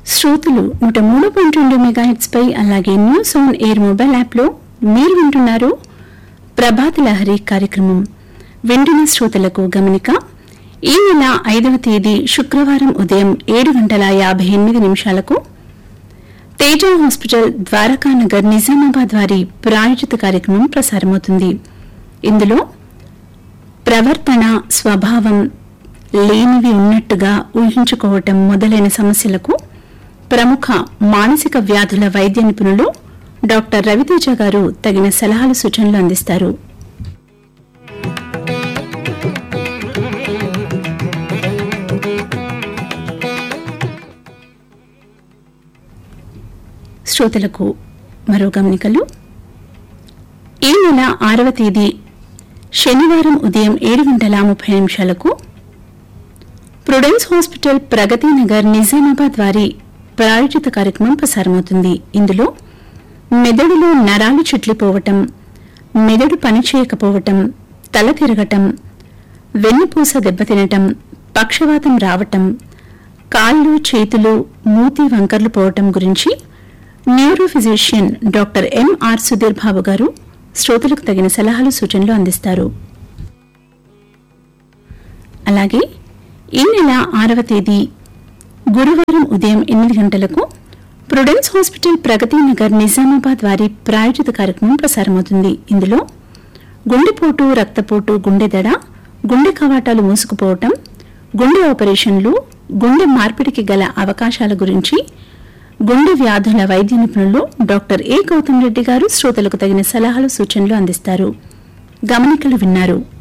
శ్రోతలు నూట మూడు పాయింట్ రెండు మెగాహెట్స్ పై అలాగే న్యూస్ ఆన్ ఎయిర్ మొబైల్ యాప్లో మీరు వింటున్నారు ప్రభాత లహరి కార్యక్రమం వింటున్న శ్రోతలకు గమనిక ఈ నెల ఐదవ తేదీ శుక్రవారం ఉదయం ఏడు గంటల యాభై ఎనిమిది నిమిషాలకు తేజ హాస్పిటల్ ద్వారకానగర్ నిజామాబాద్ వారి ప్రాయోజిత కార్యక్రమం ప్రసారమవుతుంది ఇందులో ప్రవర్తన స్వభావం లేనివి ఉన్నట్టుగా ఊహించుకోవటం మొదలైన సమస్యలకు ప్రముఖ మానసిక వ్యాధుల వైద్య నిపుణులు డాక్టర్ రవితేజ గారు తగిన సలహాలు సూచనలు అందిస్తారు శ్రోతలకు మరో గమనికలు ఈ నెల ఆరవ తేదీ శనివారం ఉదయం ఏడు గంటల ముప్పై నిమిషాలకు ప్రుడెన్స్ హాస్పిటల్ ప్రగతి నగర్ నిజామాబాద్ వారి ప్రాయోజిత కార్యక్రమం ప్రసారమవుతుంది ఇందులో మెదడులో నరాలు చుట్లిపోవటం మెదడు పనిచేయకపోవటం తల తిరగటం వెన్నుపూస దెబ్బతినటం పక్షవాతం రావటం కాళ్ళు చేతులు మూతి వంకర్లు పోవటం గురించి neuro physician doctor MR Sudheer Babu garu శ్రోతలకు తగిన సలహాలు సూచనలు అందిస్తారు అలాగే ఈ నెల ఆరవ తేదీ గురువారం ఉదయం ఎనిమిది గంటలకు ప్రుడెన్స్ హాస్పిటల్ ప్రగతి నగర్ నిజామాబాద్ వారి ప్రాయోజిత కార్యక్రమం ప్రసారమవుతుంది ఇందులో గుండెపోటు రక్తపోటు గుండెదడ గుండె కవాటాలు మూసుకుపోవటం గుండె ఆపరేషన్లు గుండె మార్పిడికి గల అవకాశాల గురించి గుండె వ్యాధుల వైద్య నిపుణులు డాక్టర్ ఏ గౌతమ్ రెడ్డి గారు శ్రోతలకు తగిన సలహాలు సూచనలు అందిస్తారు గమనికలు విన్నారు